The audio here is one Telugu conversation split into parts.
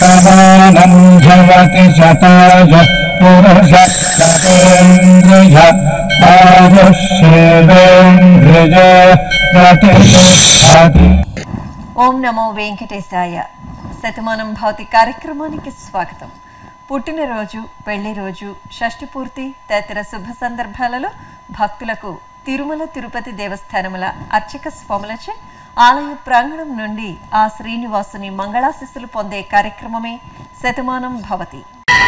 शतमानं भवति शताय पुरुष शतेन्द्रिय आयुष्येवेन्द्रिय प्रतिष्ठति ఓం నమో వెంకటేశాయ శతమానం భౌతి కార్యక్రమానికి స్వాగతం పుట్టినరోజు పెళ్లి రోజు షష్ఠి పూర్తి తదితర శుభ సందర్భాలలో భక్తులకు తిరుమల తిరుపతి దేవస్థానముల అర్చక స్వాములచే ఆలయ ప్రాంగణం నుండి ఆ శ్రీనివాసుని మంగళాశిస్సులు పొందే కార్యక్రమమే శతమానం భవతి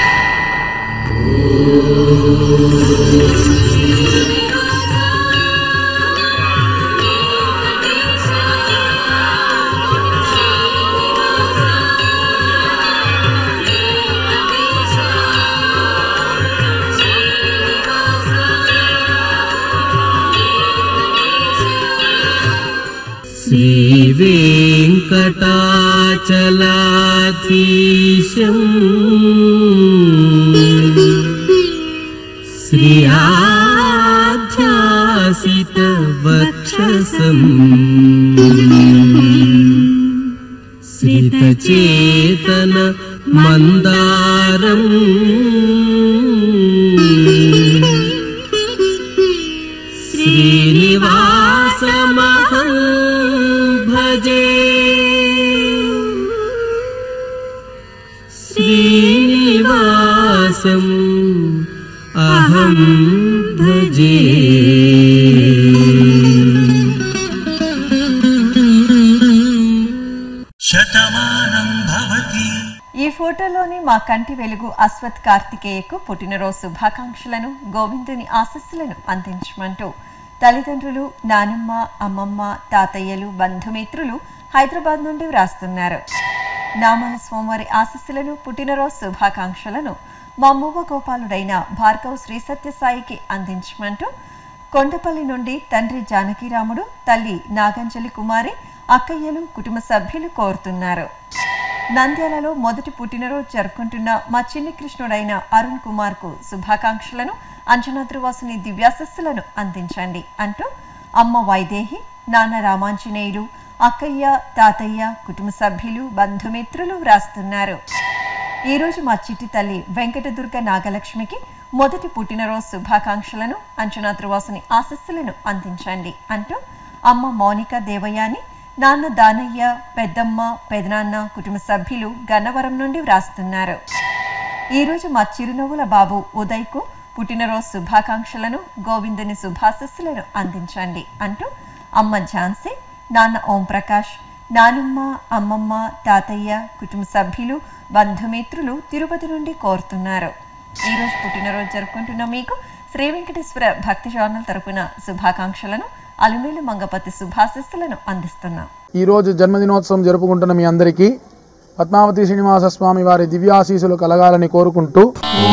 श्रीवेङ्कटाचलाधीशम् श्रियाध्यासितवक्षसम् श्रितचेतन मन्दारम् श्रीनिवासमहं भजे श्रीनिवासम् अहं भजे శతమానం భవతి ఈ ఫోటోలోని మా కంటి వెలుగు అశ్వత్ కార్తికేయకు పుట్టినరోజు శుభాకాంక్షలను గోవిందుని ఆశస్సులను అందించమంటూ తల్లిదండ్రులు నానమ్మ అమ్మమ్మ తాతయ్యలు బంధుమిత్రులు హైదరాబాద్ నుండి వ్రాస్తున్నారు నామాల స్వామివారి ఆశస్సులను పుట్టినరోజు శుభాకాంక్షలను మా మూవ గోపాలుడైన భార్గవ్ శ్రీ సత్యసాయికి అందించమంటూ కొండపల్లి నుండి తండ్రి జానకీరాముడు తల్లి నాగంజలి కుమారి అక్కయ్యలు కుటుంబ సభ్యులు కోరుతున్నారు నంద్యాలలో మొదటి పుట్టినరోజు జరుపుకుంటున్న మా చిన్ని కృష్ణుడైన అరుణ్ కుమార్ కు శుభాకాంక్షలను అంజనాద్రివాసుని దివ్యాశస్సులను అందించండి అంటూ అమ్మ వైదేహి నాన్న రామాంజనేయులు అక్కయ్య తాతయ్య కుటుంబ సభ్యులు బంధుమిత్రులు వ్రాస్తున్నారు ఈ రోజు మా చిట్టి తల్లి వెంకటదుర్గ నాగలక్ష్మికి మొదటి పుట్టినరోజు శుభాకాంక్షలను అంచనాద్రివాసుని ఆశస్సులను అందించండి అంటూ అమ్మ మౌనిక దేవయాని నాన్న దానయ్య పెద్దమ్మ పెదనాన్న కుటుంబ సభ్యులు గన్నవరం నుండి వ్రాస్తున్నారు ఈ రోజు మా చిరునవ్వుల బాబు ఉదయ్కు పుట్టినరోజు శుభాకాంక్షలను గోవిందుని శుభాశస్సులను అందించండి అంటూ అమ్మ ఝాన్సీ నాన్న ఓంప్రకాష్ నానమ్మ అమ్మమ్మ తాతయ్య కుటుంబ సభ్యులు బంధుమిత్రులు తిరుపతి నుండి కోరుతున్నారు ఈ రోజు పుట్టినరోజు జరుపుకుంటున్న మీకు శ్రీ వెంకటేశ్వర భక్తి ఛానల్ తరపున శుభాకాంక్షలను అలుమేలు మంగపతి శుభాశస్సులను అందిస్తున్నాం ఈరోజు జన్మదినోత్సవం జరుపుకుంటున్న మీ అందరికీ పద్మావతి శ్రీనివాస స్వామి వారి దివ్యాశీసులు కలగాలని కోరుకుంటూ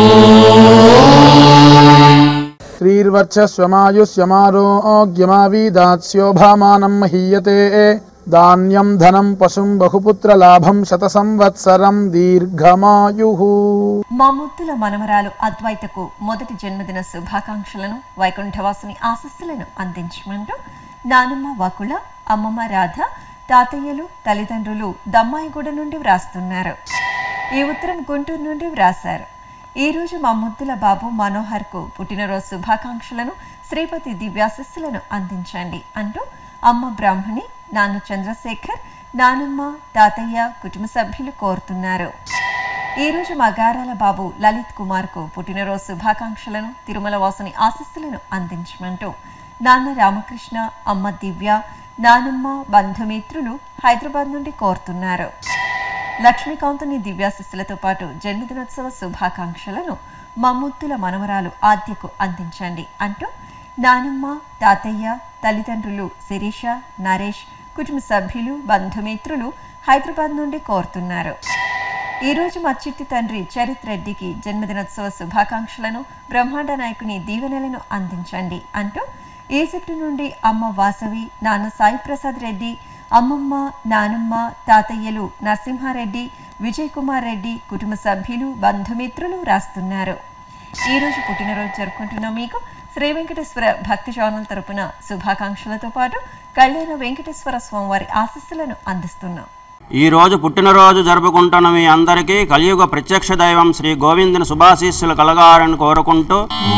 శ్రీర్వర్చస్వమాయుష్యమారోగ్యమావీదాస్యోభామానం మహీయతే ధాన్యం ధనం పశుం బహుపుత్ర లాభం శత సంవత్సరం దీర్ఘమాయు మా ముద్దుల మనమరాలు అద్వైతకు మొదటి జన్మదిన శుభాకాంక్షలను వైకుంఠవాసుని ఆశస్సులను అందించమంటూ నానమ్మ వకుల అమ్మమ్మ రాధ తాతయ్యలు తల్లిదండ్రులు దమ్మాయిగూడ నుండి వ్రాస్తున్నారు ఈ ఉత్తరం గుంటూరు నుండి వ్రాశారు ఈ రోజు మా ముద్దుల బాబు మనోహర్కు పుట్టినరోజు శుభాకాంక్షలను శ్రీపతి దివ్యాశస్సులను అందించండి అంటూ అమ్మ బ్రాహ్మణి నాన్న చంద్రశేఖర్ నానమ్మ తాతయ్య కుటుంబ సభ్యులు కోరుతున్నారు ఈ రోజు మా గారాల బాబు లలిత్ కుమార్ కు పుట్టినరోజు శుభాకాంక్షలను తిరుమల వాసుని ఆశస్సులను అందించమంటూ నాన్న రామకృష్ణ అమ్మ దివ్య నానమ్మ బంధుమిత్రులు హైదరాబాద్ నుండి కోరుతున్నారు లక్ష్మీకాంతుని దివ్యాశిస్సులతో పాటు జన్మదినోత్సవ శుభాకాంక్షలను మా ముద్దుల మనవరాలు ఆద్యకు అందించండి అంటూ నానమ్మ తాతయ్య తల్లిదండ్రులు శిరీష నరేష్ కుటుంబ సభ్యులు బంధుమిత్రులు హైదరాబాద్ నుండి కోరుతున్నారు ఈ రోజు మా చిట్టి తండ్రి చరిత్ రెడ్డికి జన్మదినోత్సవ శుభాకాంక్షలను బ్రహ్మాండ నాయకుని దీవెనలను అందించండి అంటూ ఈజిప్టు నుండి అమ్మ వాసవి నాన్న సాయి ప్రసాద్ రెడ్డి అమ్మమ్మ నానమ్మ తాతయ్యలు నరసింహారెడ్డి విజయ్ కుమార్ రెడ్డి కుటుంబ సభ్యులు బంధుమిత్రులు రాస్తున్నారు ఈ రోజు పుట్టినరోజు జరుపుకుంటున్న మీకు శ్రీ వెంకటేశ్వర భక్తి ఛానల్ తరపున శుభాకాంక్షలతో పాటు కళ్యాణ వెంకటేశ్వర స్వామివారి ఆశస్సులను అందిస్తున్నాం ఈ రోజు పుట్టినరోజు జరుపుకుంటున్న మీ అందరికీ కలియుగ ప్రత్యక్ష దైవం శ్రీ గోవిందుని శుభాశీస్సులు కలగాలని కోరుకుంటూ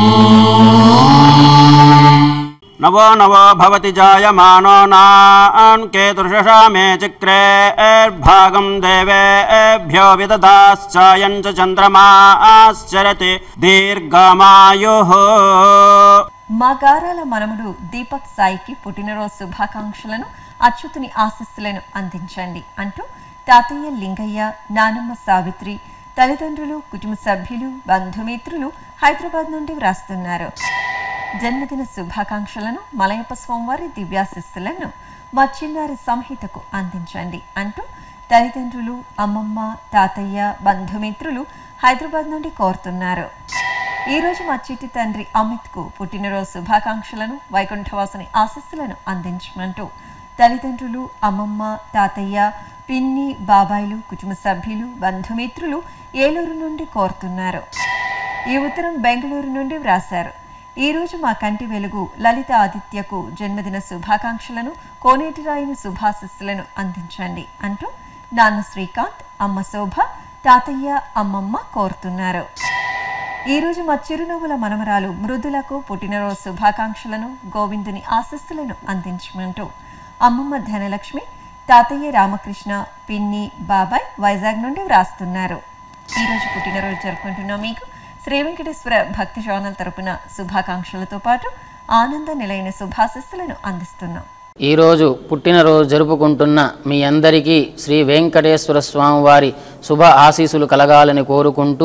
నవో నవో భవతి జాయమానో నాన్ కేతుర్షషా మే చక్రే భాగం దేవేభ్యో విదదాశ్చాయం చ చంద్రమాశ్చరతి దీర్ఘమాయు మా గారాల మనముడు దీపక్ సాయికి పుట్టినరోజు శుభాకాంక్షలను అచ్యుతుని ఆశస్సులను అందించండి అంటూ తాతయ్య లింగయ్య నానమ్మ సావిత్రి తల్లిదండ్రులు కుటుంబ సభ్యులు బంధుమిత్రులు హైదరాబాద్ నుండి వ్రాస్తున్నారు జన్మదిన శుభాకాంక్షలను మలయప్ప స్వామివారి దివ్యాశిస్సులను మా చిన్నారి సంహితకు అందించండి అంటూ తల్లిదండ్రులు అమ్మమ్మ తాతయ్య బంధుమిత్రులు హైదరాబాద్ నుండి కోరుతున్నారు ఈ రోజు మా చిట్టి తండ్రి అమిత్కు పుట్టినరోజు శుభాకాంక్షలను వైకుంఠవాసుని ఆశస్సులను అందించమంటూ తల్లిదండ్రులు అమ్మమ్మ తాతయ్య పిన్ని బాబాయిలు కుటుంబ సభ్యులు బంధుమిత్రులు ఏలూరు నుండి కోరుతున్నారు ఈ ఉత్తరం బెంగళూరు నుండి వ్రాశారు ఈ రోజు మా కంటి వెలుగు లలిత ఆదిత్యకు జన్మదిన శుభాకాంక్షలను కోనేటి రాయిని శుభాశిస్సులను అందించండి అంటూ నాన్న శ్రీకాంత్ అమ్మ శోభ తాతయ్య అమ్మమ్మ కోరుతున్నారు ఈ రోజు మా చిరునవ్వుల మనమరాలు మృదులకు పుట్టినరోజు శుభాకాంక్షలను గోవిందుని ఆశస్సులను అందించమంటూ అమ్మమ్మ ధనలక్ష్మి తాతయ్య రామకృష్ణ పిన్ని బాబాయ్ వైజాగ్ నుండి వ్రాస్తున్నారు ఈ రోజు పుట్టినరోజు జరుపుకుంటున్న మీకు శ్రీ వెంకటేశ్వర భక్తి ఛానల్ తరపున శుభాకాంక్షలతో పాటు ఆనంద నిలైన శుభాశస్సులను అందిస్తున్నాం ఈరోజు పుట్టినరోజు జరుపుకుంటున్న మీ అందరికీ శ్రీ వెంకటేశ్వర స్వామి వారి శుభ ఆశీస్సులు కలగాలని కోరుకుంటూ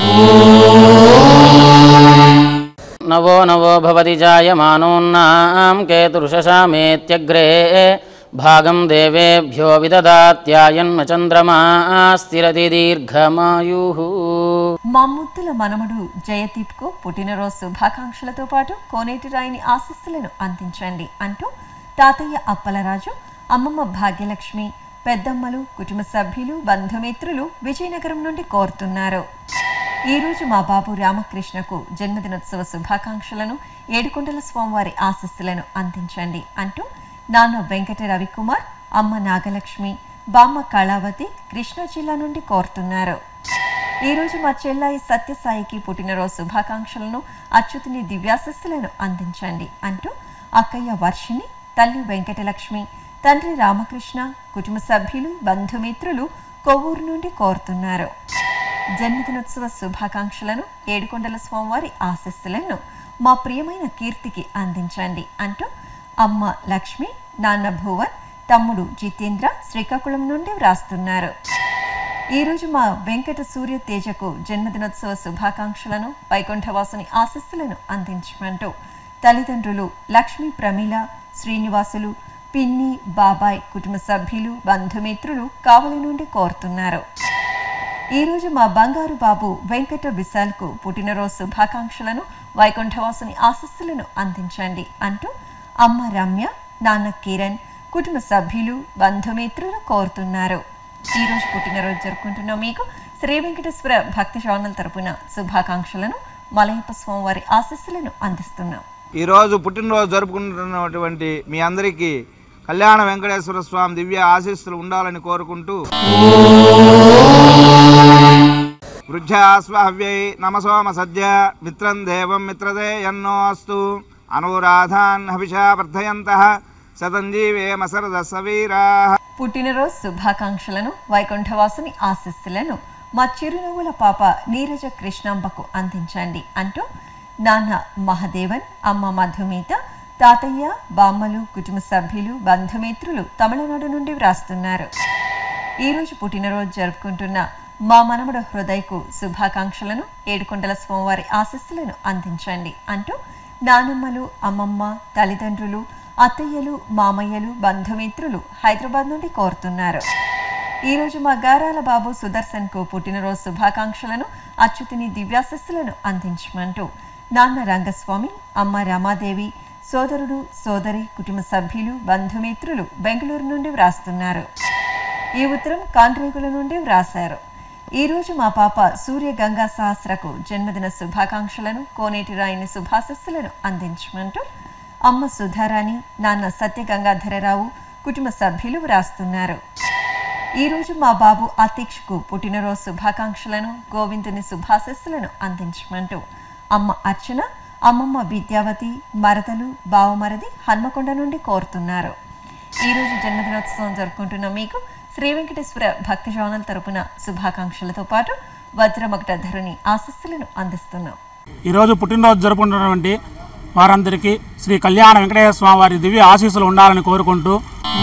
నవో నవో భవతి జాయమానోన్నాం కేతుర్షశామేత్యగ్రే భాగం దేవేభ్యో విదదాత్యాయన్మ చంద్రమా స్థిరతి దీర్ఘమాయు మా ముద్దుల మనమడు జయదీప్కు పుట్టినరోజు శుభాకాంక్షలతో పాటు కోనేటి రాయిని ఆశస్సులను అందించండి అంటూ తాతయ్య అప్పలరాజు అమ్మమ్మ భాగ్యలక్ష్మి పెద్దమ్మలు కుటుంబ సభ్యులు బంధుమిత్రులు విజయనగరం నుండి కోరుతున్నారు ఈ రోజు మా బాబు రామకృష్ణకు జన్మదినోత్సవ శుభాకాంక్షలను ఏడుకొండల స్వామివారి ఆశస్సులను అందించండి అంటూ నాన్న వెంకట రవికుమార్ అమ్మ నాగలక్ష్మి బామ్మ కళావతి కృష్ణా జిల్లా నుండి కోరుతున్నారు ఈ రోజు మా చెల్లాయి సత్యసాయికి పుట్టినరోజు శుభాకాంక్షలను అచ్యుతుని దివ్యాశస్సులను అందించండి అంటూ అక్కయ్య వర్షిణి తల్లి వెంకటలక్ష్మి తండ్రి రామకృష్ణ కుటుంబ సభ్యులు బంధుమిత్రులు కొవ్వూరు నుండి కోరుతున్నారు జన్మదినోత్సవ శుభాకాంక్షలను ఏడుకొండల స్వామివారి ఆశస్సులను మా ప్రియమైన కీర్తికి అందించండి అంటూ అమ్మ లక్ష్మి నాన్న భువన్ తమ్ముడు జితేంద్ర శ్రీకాకుళం నుండి వ్రాస్తున్నారు ఈ రోజు మా వెంకట సూర్య తేజకు జన్మదినోత్సవ శుభాకాంక్షలను వైకుంఠవాసుని ఆశస్సులను అందించమంటూ తల్లిదండ్రులు లక్ష్మీ ప్రమీల శ్రీనివాసులు పిన్ని బాబాయ్ కుటుంబ సభ్యులు బంధుమిత్రులు కావలి నుండి కోరుతున్నారు ఈ రోజు మా బంగారు బాబు వెంకట విశాల్కు పుట్టినరోజు శుభాకాంక్షలను వైకుంఠవాసుని ఆశస్సులను అందించండి అంటూ అమ్మ రమ్య నాన్న కిరణ్ కుటుంబ సభ్యులు బంధుమిత్రులు కోరుతున్నారు ఈ రోజు పుట్టినరోజు జరుపుకుంటున్న మీకు శ్రీ వెంకటేశ్వర భక్తి ఛానల్ తరపున శుభాకాంక్షలను మలయప్ప స్వామివారి ఆశస్సులను అందిస్తున్నాం ఈరోజు పుట్టినరోజు జరుపుకుంటున్నటువంటి మీ అందరికీ కళ్యాణ వెంకటేశ్వర స్వామి దివ్య ఆశీస్సులు ఉండాలని కోరుకుంటూ వృద్ధ్యాస్వహవ్యై నమసోమ సద్య మిత్రం దేవం మిత్రదే ఎన్నోస్తు అనురాధాన్ హవిషా వర్ధయంత శతంజీవేమ సరద సవీరా పుట్టినరోజు శుభాకాంక్షలను వైకుంఠవాసుని ఆశస్సులను మా చిరునవ్వుల పాప నీరజ కృష్ణాంబకు అందించండి అంటూ నాన్న మహదేవన్ అమ్మ మధుమిత తాతయ్య బామ్మలు కుటుంబ సభ్యులు బంధుమిత్రులు తమిళనాడు నుండి వ్రాస్తున్నారు ఈరోజు పుట్టినరోజు జరుపుకుంటున్న మా మనమడు హృదయకు శుభాకాంక్షలను ఏడుకొండల స్వామివారి ఆశస్సులను అందించండి అంటూ నానమ్మలు అమ్మమ్మ తల్లిదండ్రులు అత్తయ్యలు మామయ్యలు బంధుమిత్రులు హైదరాబాద్ నుండి కోరుతున్నారు ఈ రోజు మా గారాల బాబు సుదర్శన్కు పుట్టినరోజు శుభాకాంక్షలను అచ్యుతిని దివ్యాశస్సులను అందించమంటూ నాన్న రంగస్వామి అమ్మ రమాదేవి సోదరుడు సోదరి కుటుంబ సభ్యులు బంధుమిత్రులు బెంగళూరు నుండి వ్రాస్తున్నారు ఈ ఉత్తరం కాండ్రేగుల నుండి వ్రాశారు ఈ రోజు మా పాప సూర్య గంగా సహస్రకు జన్మదిన శుభాకాంక్షలను కోనేటి రాయిని శుభాశస్సులను అందించమంటూ అమ్మ సుధారాణి నాన్న సత్య గంగాధరరావు కుటుంబ సభ్యులు వ్రాస్తున్నారు ఈరోజు మా బాబు అతీక్షకు పుట్టినరోజు శుభాకాంక్షలను గోవిందుని శుభాశస్సులను అందించమంటూ అమ్మ అర్చన అమ్మమ్మ విద్యావతి మరదలు బావమరది హన్మకొండ నుండి కోరుతున్నారు ఈరోజు జన్మదినోత్సవం జరుపుకుంటున్న మీకు శ్రీ వెంకటేశ్వర భక్తి ఛానల్ తరపున శుభాకాంక్షలతో పాటు వజ్రమగట ధరుని ఆశస్సులను అందిస్తున్నాం ఈరోజు పుట్టినరోజు జరుపుకుంటున్నటువంటి వారందరికీ శ్రీ కళ్యాణ వెంకటేశ్వర స్వామి వారి దివ్య ఆశీస్సులు ఉండాలని కోరుకుంటూ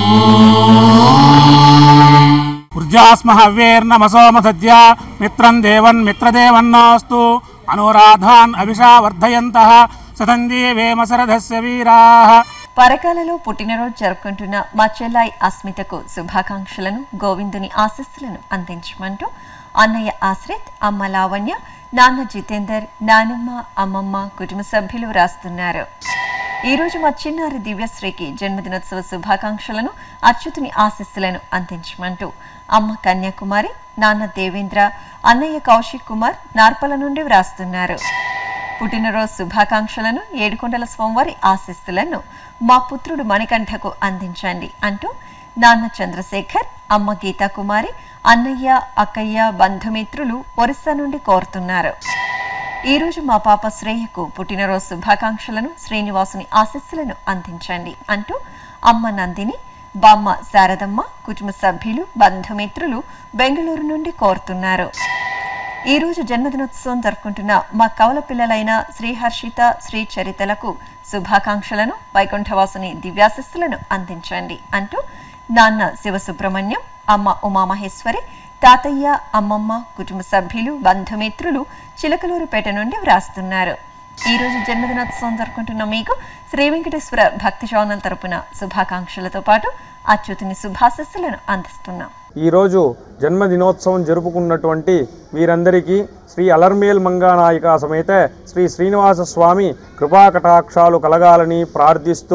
ఊర్జాస్మ హవ్యేర్నమసోమ సద్య మిత్రం దేవన్ మిత్రదేవన్నోస్తు అనురాధాన్ అభిషా వర్ధయంత సతందీవేమ శరథస్య వీరాः పరకాలలో పుట్టినరోజు జరుపుకుంటున్న మా చెల్లాయి అస్మితకు శుభాకాంక్షలను గోవిందుని ఆశస్సులను అందించమంటూ అన్నయ్య ఆశ్రిత్ అమ్మ లావణ్య నాన్న జితేందర్ నానమ్మ అమ్మమ్మ కుటుంబ సభ్యులు వ్రాస్తున్నారు ఈ రోజు మా చిన్నారి దివ్యశ్రీకి జన్మదినోత్సవ శుభాకాంక్షలను అచ్యుతుని ఆశస్సులను అందించమంటూ అమ్మ కన్యాకుమారి నాన్న దేవేంద్ర అన్నయ్య కౌశిక్ కుమార్ నార్పల నుండి వ్రాస్తున్నారు పుట్టినరోజు శుభాకాంక్షలను ఏడుకొండల స్వామివారి ఆశీస్సులను మా పుత్రుడు మణికంఠకు అందించండి అంటూ నాన్న చంద్రశేఖర్ అమ్మ గీతా కుమారి అన్నయ్య అక్కయ్య బంధుమిత్రులు ఒరిస్సా నుండి కోరుతున్నారు ఈ రోజు మా పాప శ్రేయకు పుట్టినరోజు శుభాకాంక్షలను శ్రీనివాసుని ఆశీస్సులను అందించండి అంటూ అమ్మ నందిని బామ్మ శారదమ్మ కుటుంబ సభ్యులు బంధుమిత్రులు బెంగళూరు నుండి కోరుతున్నారు ఈ రోజు జన్మదినోత్సవం జరుపుకుంటున్న మా కవల పిల్లలైన శ్రీ హర్షిత శ్రీ చరితలకు శుభాకాంక్షలను వైకుంఠవాసుని దివ్యాశస్సులను అందించండి అంటూ నాన్న శివసుబ్రహ్మణ్యం అమ్మ ఉమామహేశ్వరి తాతయ్య అమ్మమ్మ కుటుంబ సభ్యులు బంధుమిత్రులు చిలకలూరుపేట నుండి వ్రాస్తున్నారు ఈ రోజు జన్మదినోత్సవం జరుపుకుంటున్న మీకు శ్రీ వెంకటేశ్వర భక్తి ఛానల్ తరపున శుభాకాంక్షలతో పాటు అచ్యుతుని శుభాశస్సులను అందిస్తున్నాం ఈరోజు జన్మదినోత్సవం జరుపుకున్నటువంటి వీరందరికీ శ్రీ అలర్మేల్ మంగానాయిక సమేత శ్రీ శ్రీనివాస స్వామి కృపాకటాక్షాలు కలగాలని ప్రార్థిస్తూ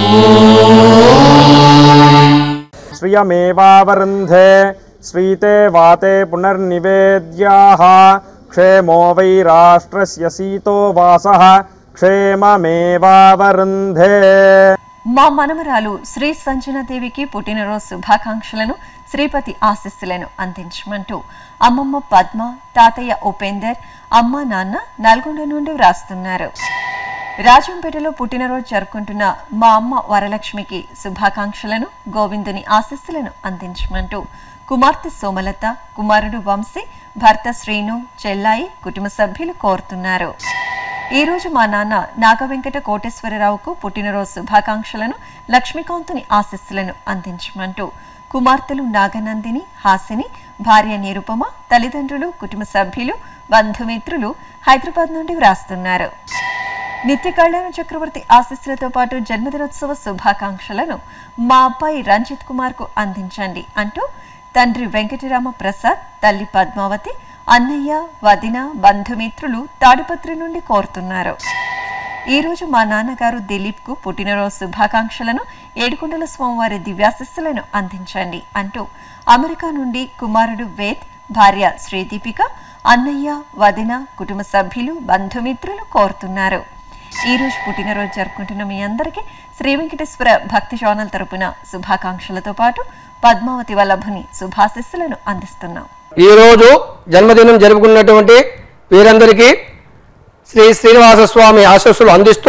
శ్రియమేవావరుంధే శ్రీతే వాతే పునర్నివేద్యాః క్షేమో వై రాష్ట్రస్య సీతో వాసః క్షేమమేవావరుంధే మా మనమరాలు శ్రీ సంజనాదేవికి పుట్టినరోజు శుభాకాంక్షలను శ్రీపతి ఆశస్సులను అందించమంటూ అమ్మమ్మ పద్మ తాతయ్య ఉపేందర్ అమ్మ నాన్న నల్గొండ నుండి వ్రాస్తున్నారు రాజంపేటలో పుట్టినరోజు జరుపుకుంటున్న మా అమ్మ వరలక్ష్మికి శుభాకాంక్షలను గోవిందుని ఆశస్సులను అందించమంటూ కుమార్తె సోమలత కుమారుడు వంశీ భర్త శ్రీను చెల్లాయి కుటుంబ సభ్యులు కోరుతున్నారు ఈ రోజు మా నాన్న నాగవెంకట కోటేశ్వరరావుకు పుట్టినరోజు శుభాకాంక్షలను లక్ష్మీకాంతుని ఆశస్సులను అందించమంటూ కుమార్తెలు నాగనందిని హాసిని భార్య నిరుపమ తల్లిదండ్రులు కుటుంబ సభ్యులు బంధుమిత్రులు హైదరాబాద్ నుండి వ్రాస్తున్నారు నిత్య కళ్యాణ చక్రవర్తి ఆశీస్సులతో పాటు జన్మదినోత్సవ శుభాకాంక్షలను మా అబ్బాయి రంజిత్ కుమార్ కు అందించండి అంటూ తండ్రి వెంకటరామ ప్రసాద్ తల్లి పద్మావతి అన్నయ్య వదిన బంధుమిత్రులు తాడిపత్రి నుండి కోరుతున్నారు ఈ రోజు మా నాన్నగారు దిలీప్ కు పుట్టినరోజు శుభాకాంక్షలను ఏడుకొండల స్వామివారి దివ్యాశస్సులను అందించండి అంటూ అమెరికా నుండి కుమారుడు వేద్ భార్య శ్రీదీపిక అన్నయ్య వదిన కుటుంబ సభ్యులు బంధుమిత్రులు కోరుతున్నారు ఈ రోజు పుట్టినరోజు జరుపుకుంటున్న మీ అందరికీ శ్రీ వెంకటేశ్వర భక్తి ఛానల్ తరపున శుభాకాంక్షలతో పాటు పద్మావతి వల్లభుని శుభాశస్సులను అందిస్తున్నాం ఈరోజు జన్మదినం జరుపుకున్నటువంటి వీరందరికీ శ్రీ శ్రీనివాస స్వామి ఆశస్సులు అందిస్తూ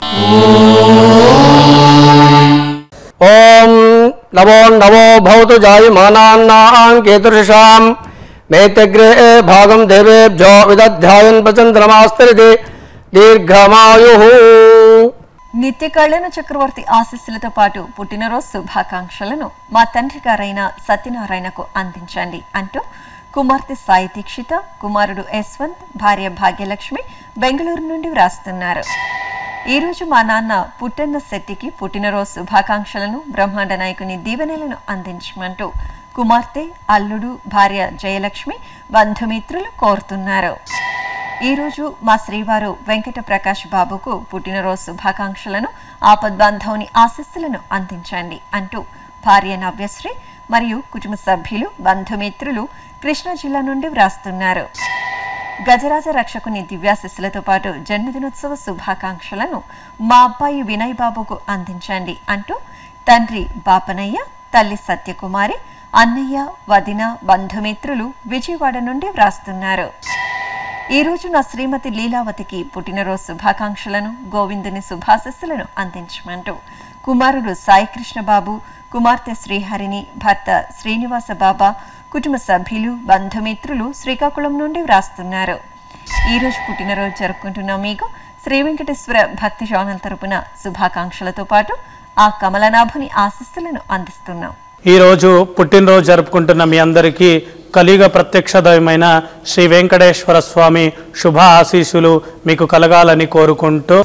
ఓం నమో నమో భవతు జాయమానాన్నాం కేతుషాం మేతగ్రే భాగం దేవేభ్యో విదధ్యాయన్ ప్రచంద్రమాస్తరిది దీర్ఘమాయు నిత్య కళ్యాణ చక్రవర్తి ఆశీస్సులతో పాటు పుట్టినరోజు శుభాకాంక్షలను మా తండ్రి గారైన సత్యనారాయణకు అందించండి అంటూ కుమార్తె సాయి దీక్షిత కుమారుడు యశ్వంత్ భార్య భాగ్యలక్ష్మి బెంగళూరు నుండి వ్రాస్తున్నారు ఈ రోజు మా నాన్న పుట్టన్న శెట్టికి పుట్టినరోజు శుభాకాంక్షలను బ్రహ్మాండ నాయకుని దీవెనలను అందించమంటూ కుమార్తె అల్లుడు భార్య జయలక్ష్మి బంధుమిత్రులు కోరుతున్నారు ఈ రోజు మా శ్రీవారు వెంకట ప్రకాష్ బాబుకు పుట్టినరోజు శుభాకాంక్షలను ఆపద్బాంధవుని ఆశస్సులను అందించండి అంటూ భార్య నవ్యశ్రీ మరియు కుటుంబ సభ్యులు బంధుమిత్రులు కృష్ణా జిల్లా నుండి వ్రాస్తున్నారు గజరాజ రక్షకుని దివ్యాశస్సులతో పాటు జన్మదినోత్సవ శుభాకాంక్షలను మా అబ్బాయి వినయ్ బాబుకు అందించండి అంటూ తండ్రి బాపనయ్య తల్లి సత్యకుమారి అన్నయ్య వదిన బంధుమిత్రులు విజయవాడ నుండి వ్రాస్తున్నారు ఈ రోజు నా శ్రీమతి లీలావతికి పుట్టినరోజు శుభాకాంక్షలను గోవిందుని శుభాశస్సులను అందించమంటూ కుమారుడు సాయికృష్ణ బాబు కుమార్తె శ్రీహరిని భర్త శ్రీనివాస బాబా కుటుంబ సభ్యులు బంధుమిత్రులు శ్రీకాకుళం నుండి వ్రాస్తున్నారు ఈ రోజు పుట్టినరోజు జరుపుకుంటున్న మీకు శ్రీ వెంకటేశ్వర భక్తి ఛానల్ తరపున శుభాకాంక్షలతో పాటు ఆ కమలనాభుని ఆశస్సులను అందిస్తున్నాం ఈరోజు పుట్టినరోజు జరుపుకుంటున్న మీ అందరికీ కలియుగ ప్రత్యక్ష దైవమైన శ్రీ వెంకటేశ్వర స్వామి శుభ ఆశీస్సులు మీకు కలగాలని కోరుకుంటూ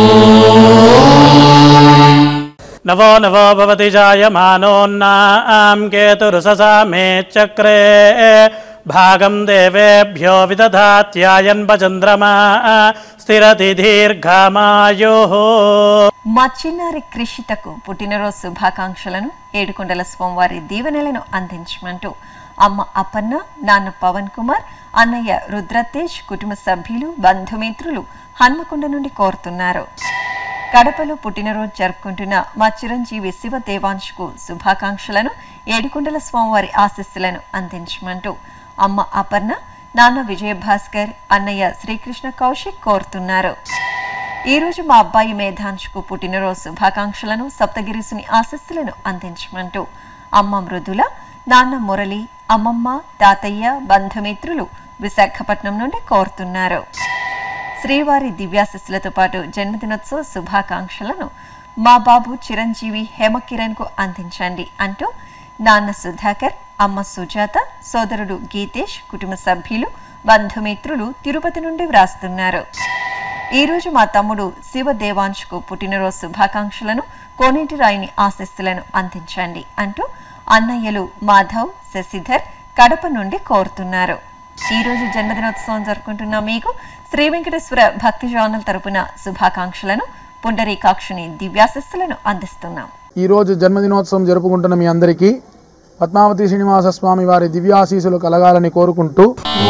నవో నవో భవతి జాయమానోన్నాం కేతురుససా మే చక్రే భాగం దేవేభ్యో విదధాత్యాయన్ భచంద్రమా స్థిరతి దీర్ఘమాయో మా చిన్నారి కృషితకు పుట్టినరోజు శుభాకాంక్షలను ఏడుకొండల స్వామివారి దీవెనలను అందించమంటూ అమ్మ అప్పన్న నాన్న పవన్ కుమార్ అన్నయ్య రుద్రతేజ్ కుటుంబ సభ్యులు బంధుమిత్రులు హన్మకొండ నుండి కోరుతున్నారు కడపలో పుట్టినరోజు జరుపుకుంటున్న మా చిరంజీవి శివ దేవాంశ్కు శుభాకాంక్షలను ఏడుకొండల స్వామివారి ఆశీస్సులను అందించమంటూ అమ్మ అపర్ణ నాన్న విజయభాస్కర్ అన్నయ్య శ్రీకృష్ణ కౌశిక్ కోరుతున్నారు ఈ రోజు మా అబ్బాయి మేధాంశ్కు పుట్టినరోజు శుభాకాంక్షలను సప్తగిరిసుని ఆశస్సులను అందించమంటూ అమ్మ మృదుల నాన్న మురళి అమ్మమ్మ తాతయ్య బంధుమిత్రులు విశాఖపట్నం నుండి కోరుతున్నారు శ్రీవారి దివ్యాశస్సులతో పాటు జన్మదినోత్సవ శుభాకాంక్షలను మా బాబు చిరంజీవి హేమకిరణ్కు అందించండి అంటూ నాన్న సుధాకర్ అమ్మ సుజాత సోదరుడు గీతేష్ కుటుంబ సభ్యులు బంధుమిత్రులు తిరుపతి నుండి వ్రాస్తున్నారు ఈ రోజు మా తమ్ముడు శివ దేవాంశ్కు పుట్టినరోజు శుభాకాంక్షలను కోనేటి రాయిని ఆశస్సులను అందించండి అంటూ అన్నయ్యలు మాధవ్ శశిధర్ కడప నుండి కోరుతున్నారు ఈ రోజు జన్మదినోత్సవం జరుపుకుంటున్న మీకు శ్రీ వెంకటేశ్వర భక్తి ఛానల్ తరపున శుభాకాంక్షలను పుండరీకాక్షుని దివ్యాశస్సులను అందిస్తున్నాం ఈరోజు జన్మదినోత్సవం జరుపుకుంటున్న మీ అందరికీ పద్మావతి శ్రీనివాస స్వామి వారి దివ్యాశీసులు కలగాలని కోరుకుంటూ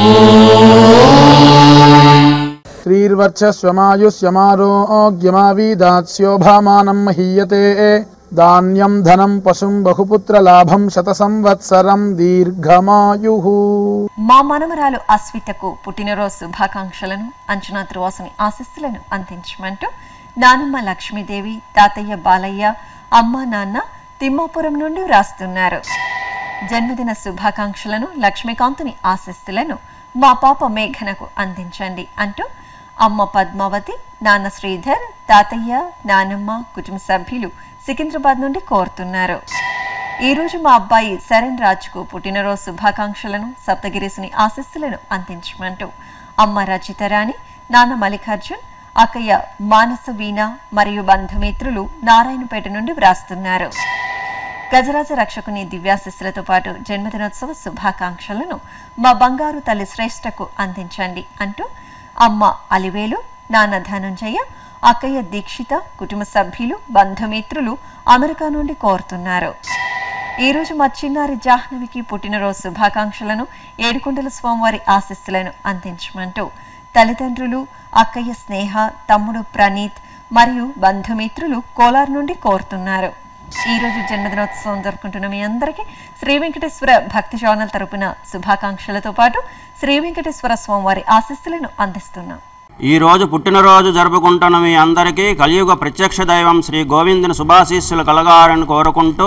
శ్రీర్వర్చస్వమాయుష్యమారోగ్యమావీదాస్యోభామానం మహీయతే ధాన్యం ధనం పశుం బహుపుత్ర లాభం శత సంవత్సరం దీర్ఘమాయు మా మనమరాలు అస్వితకు పుట్టినరోజు శుభాకాంక్షలను అంచనా త్రివాసుని ఆశస్సులను అందించమంటూ నానమ్మ లక్ష్మీదేవి తాతయ్య బాలయ్య అమ్మ నాన్న తిమ్మాపురం నుండి వ్రాస్తున్నారు జన్మదిన శుభాకాంక్షలను లక్ష్మీకాంతుని ఆశస్సులను మా పాప మేఘనకు అందించండి అంటూ అమ్మ పద్మావతి నాన్న శ్రీధర్ తాతయ్య నానమ్మ కుటుంబ సభ్యులు సికింద్రాబాద్ నుండి కోరుతున్నారు ఈ రోజు మా అబ్బాయి శరణ్ రాజ్కు పుట్టినరోజు శుభాకాంక్షలను సప్తగిరిసుని ఆశస్సులను అందించమంటూ అమ్మ రచితరాణి నాన్న మల్లికార్జున్ అక్కయ్య మానస వీణ మరియు బంధుమిత్రులు నారాయణపేట నుండి వ్రాస్తున్నారు గజరాజ రక్షకుని దివ్యాశిస్సులతో పాటు జన్మదినోత్సవ శుభాకాంక్షలను మా బంగారు తల్లి శ్రేష్టకు అందించండి అంటూ అమ్మ అలివేలు నాన్న ధనుంజయ అక్కయ్య దీక్షిత కుటుంబ సభ్యులు బంధుమిత్రులు అమెరికా నుండి కోరుతున్నారు ఈ రోజు మా చిన్నారి జాహ్నవికి పుట్టినరోజు శుభాకాంక్షలను ఏడుకొండల స్వామివారి ఆశస్సులను అందించమంటూ తల్లిదండ్రులు అక్కయ్య స్నేహ తమ్ముడు ప్రణీత్ మరియు బంధుమిత్రులు కోలార్ నుండి కోరుతున్నారు ఈ రోజు జన్మదినోత్సవం జరుపుకుంటున్న మీ అందరికీ శ్రీ వెంకటేశ్వర భక్తి ఛానల్ తరపున శుభాకాంక్షలతో పాటు శ్రీ వెంకటేశ్వర స్వామివారి ఆశస్సులను అందిస్తున్నాం ఈ రోజు పుట్టినరోజు జరుపుకుంటున్న మీ అందరికీ కలియుగ ప్రత్యక్ష దైవం శ్రీ గోవిందుని శుభాశీస్సులు కలగాలని కోరుకుంటూ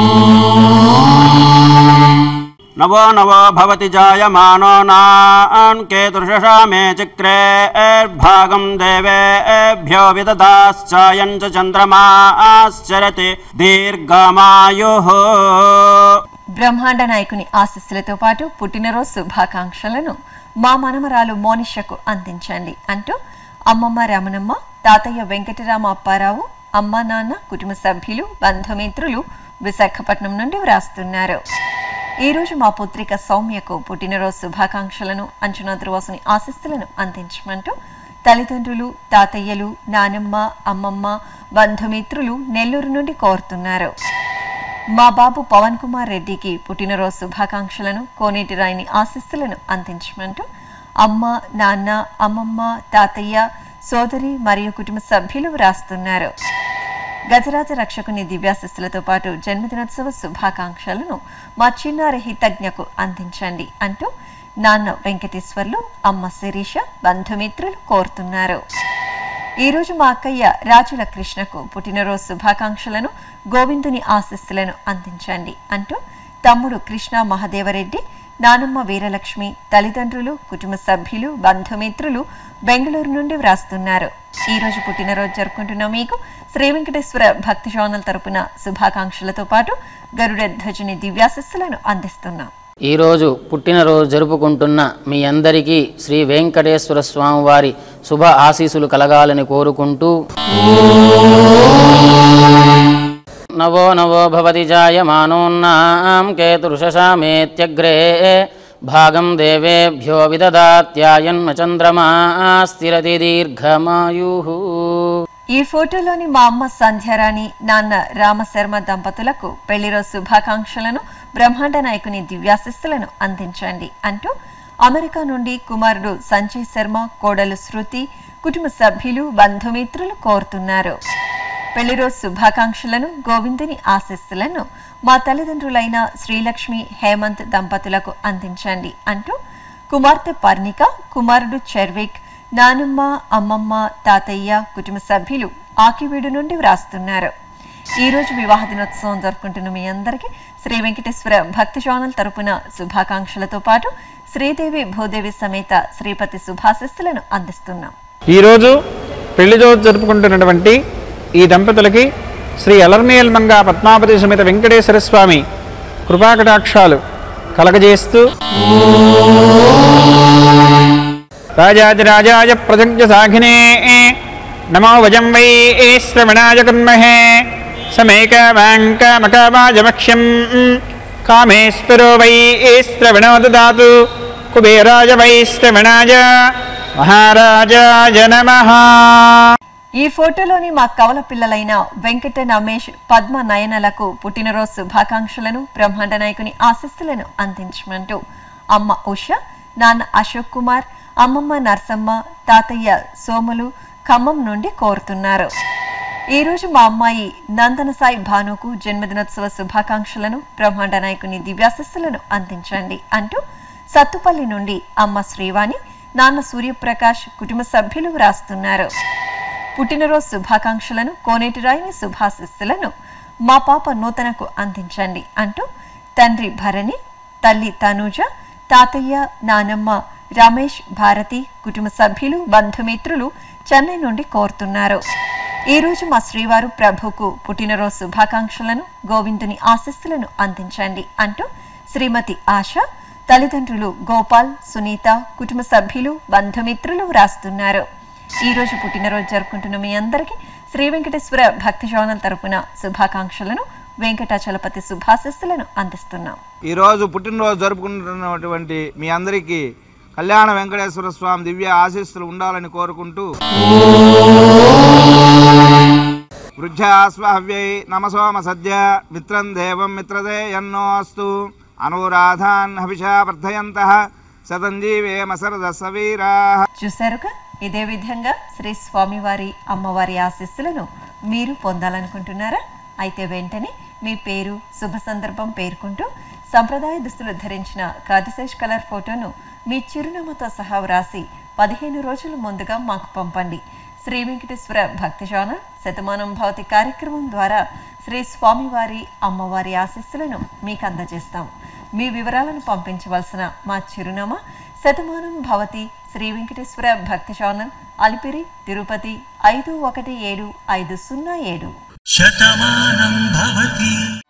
నవో నవో భవతి జాయమానో నాన్ కేతుర్షషా మే చక్రే భాగం దేవేభ్యో విదదాశ్చాయం చ చంద్రమాశ్చరతి దీర్ఘమాయు బ్రహ్మాండ నాయకుని ఆశస్సులతో పాటు పుట్టినరోజు శుభాకాంక్షలను మా మనమరాలు మోనిషకు అందించండి అంటూ అమ్మమ్మ రమణమ్మ తాతయ్య వెంకటరామ అప్పారావు అమ్మ నాన్న కుటుంబ సభ్యులు బంధుమిత్రులు విశాఖపట్నం నుండి వ్రాస్తున్నారు ఈ రోజు మా పుత్రిక సౌమ్యకు పుట్టినరోజు శుభాకాంక్షలను అంచనా ధ్రువాసుని ఆశస్సులను అందించమంటూ తల్లిదండ్రులు తాతయ్యలు నానమ్మ అమ్మమ్మ బంధుమిత్రులు నెల్లూరు నుండి కోరుతున్నారు మా బాబు పవన్ కుమార్ రెడ్డికి పుట్టినరోజు శుభాకాంక్షలను కోనేటి రాయిని ఆశస్సులను అందించమంటూ అమ్మ నాన్న అమ్మమ్మ తాతయ్య సోదరి మరియు కుటుంబ సభ్యులు వ్రాస్తున్నారు గజరాజ రక్షకుని దివ్యాశస్సులతో పాటు జన్మదినోత్సవ శుభాకాంక్షలను మా చిన్నారి హితజ్ఞకు అందించండి అంటూ నాన్న వెంకటేశ్వర్లు అమ్మ శిరీష బంధుమిత్రులు కోరుతున్నారు ఈ రోజు మా అక్కయ్య రాజుల కృష్ణకు పుట్టినరోజు శుభాకాంక్షలను గోవిందుని ఆశస్సులను అందించండి అంటూ తమ్ముడు కృష్ణ మహదేవరెడ్డి నానమ్మ వీరలక్ష్మి తల్లిదండ్రులు కుటుంబ సభ్యులు బంధుమిత్రులు బెంగళూరు నుండి వ్రాస్తున్నారు ఈ రోజు పుట్టినరోజు జరుపుకుంటున్న మీకు శ్రీ వెంకటేశ్వర భక్తి ఛానల్ తరపున శుభాకాంక్షలతో పాటు గరుడ ధ్వజుని దివ్యాశస్సులను అందిస్తున్నాం ఈరోజు పుట్టినరోజు జరుపుకుంటున్న మీ అందరికీ శ్రీ వెంకటేశ్వర స్వామి వారి శుభ ఆశీస్సులు కలగాలని కోరుకుంటూ నవో నవో భవతి జాయమానోన్నాం కేతుర్షశామేత్యగ్రే భాగం దేవేభ్యో విదదాత్యాయన్మ చంద్రమా స్థిరతి దీర్ఘమాయు ఈ ఫోటోలోని మా అమ్మ సంధ్యారాణి నాన్న రామశర్మ దంపతులకు పెళ్లిరోజు శుభాకాంక్షలను బ్రహ్మాండ నాయకుని దివ్యాశిస్సులను అందించండి అంటూ అమెరికా నుండి కుమారుడు సంజయ్ శర్మ కోడలు శృతి కుటుంబ సభ్యులు బంధుమిత్రులు కోరుతున్నారు పెళ్లిరోజు శుభాకాంక్షలను గోవిందుని ఆశీస్సులను మా తల్లిదండ్రులైన శ్రీలక్ష్మి హేమంత్ దంపతులకు అందించండి అంటూ కుమార్తె పర్ణిక కుమారుడు చర్విక్ నానమ్మ అమ్మమ్మ తాతయ్య కుటుంబ సభ్యులు ఆకివీడు నుండి వ్రాస్తున్నారు ఈ రోజు వివాహ దినోత్సవం జరుపుకుంటున్న మీ అందరికీ శ్రీ వెంకటేశ్వర భక్తి ఛానల్ తరపున శుభాకాంక్షలతో పాటు శ్రీదేవి భూదేవి సమేత శ్రీపతి శుభాశిస్సులను అందిస్తున్నాం ఈరోజు పెళ్లి రోజు జరుపుకుంటున్నటువంటి ఈ దంపతులకి శ్రీ అలర్మేల్ మంగా పద్మావతి సమేత వెంకటేశ్వర స్వామి కృపాకటాక్షాలు కలగజేస్తూ రాజాదిరాజాయ ప్రజజ్ఞ సాఘినే నమో వజం వై శ్రవణాయ కన్మహే సమేకమాంకమకవాజమక్ష్యం కామేశ్వరో వై శ్రవణో దదాతు కుబేరాజ వై శ్రవణాయ మహారాజాయ నమః ఈ ఫోటోలోని మా కవల పిల్లలైన వెంకట నమేష్ పద్మ నయనలకు పుట్టినరోజు శుభాకాంక్షలను బ్రహ్మాండ నాయకుని ఆశస్సులను అందించమంటూ అమ్మ ఉష నాన్న అశోక్ కుమార్ అమ్మమ్మ నర్సమ్మ తాతయ్య సోములు ఖమ్మం నుండి కోరుతున్నారు ఈ రోజు మా అమ్మాయి నందన సాయి భానుకు జన్మదినోత్సవ శుభాకాంక్షలను బ్రహ్మాండ నాయకుని దివ్యాశస్సులను అందించండి అంటూ సత్తుపల్లి నుండి అమ్మ శ్రీవాణి నాన్న సూర్యప్రకాష్ కుటుంబ సభ్యులు వ్రాస్తున్నారు పుట్టినరోజు శుభాకాంక్షలను కోనేటి రాయిని శుభాశిస్సులను మా పాప నూతనకు అందించండి అంటూ తండ్రి భరణి తల్లి తనూజ తాతయ్య నానమ్మ రమేష్ భారతి కుటుంబ సభ్యులు బంధుమిత్రులు చెన్నై నుండి కోరుతున్నారు ఈ రోజు మా శ్రీవారు ప్రభుకు పుట్టినరోజు శుభాకాంక్షలను గోవిందుని ఆశస్సులను అందించండి అంటూ శ్రీమతి ఆశ తల్లిదండ్రులు గోపాల్ సునీత కుటుంబ సభ్యులు బంధుమిత్రులు వ్రాస్తున్నారు ఈ రోజు పుట్టినరోజు జరుపుకుంటున్న మీ అందరికీ శ్రీ వెంకటేశ్వర భక్తి ఛానల్ తరపున శుభాకాంక్షలను వెంకటాచలపతి శుభాశస్సులను అందిస్తున్నాం ఈరోజు పుట్టినరోజు జరుపుకుంటున్నటువంటి మీ అందరికీ కళ్యాణ వెంకటేశ్వర స్వామి దివ్య ఆశీస్సులు ఉండాలని కోరుకుంటూ వృద్ధాస్వావ్యై నమసోమ సద్య మిత్రం దేవం మిత్రదే ఎన్నోస్తు అనురాధాన్ హవిషా వర్ధయంత శతంజీవేమ సరద సవీరా చూశారుగా ఇదే విధంగా శ్రీ స్వామివారి అమ్మవారి ఆశీస్సులను మీరు పొందాలనుకుంటున్నారా అయితే వెంటనే మీ పేరు శుభ సందర్భం పేర్కొంటూ సంప్రదాయ దుస్తులు ధరించిన కాదిశేష్ కలర్ ఫోటోను మీ చిరునామాతో సహా వ్రాసి పదిహేను రోజుల ముందుగా మాకు పంపండి శ్రీ వెంకటేశ్వర భక్తి ఛానల్ శతమానం భవతి కార్యక్రమం ద్వారా శ్రీ స్వామివారి అమ్మవారి ఆశీస్సులను మీకు అందజేస్తాం మీ వివరాలను పంపించవలసిన మా చిరునామా శతమానం భవతి శ్రీ వెంకటేశ్వర భక్తి ఛానల్ అలిపిరి తిరుపతి ఐదు ఒకటి ఏడు ఐదు సున్నా ఏడు శతమానం భవతి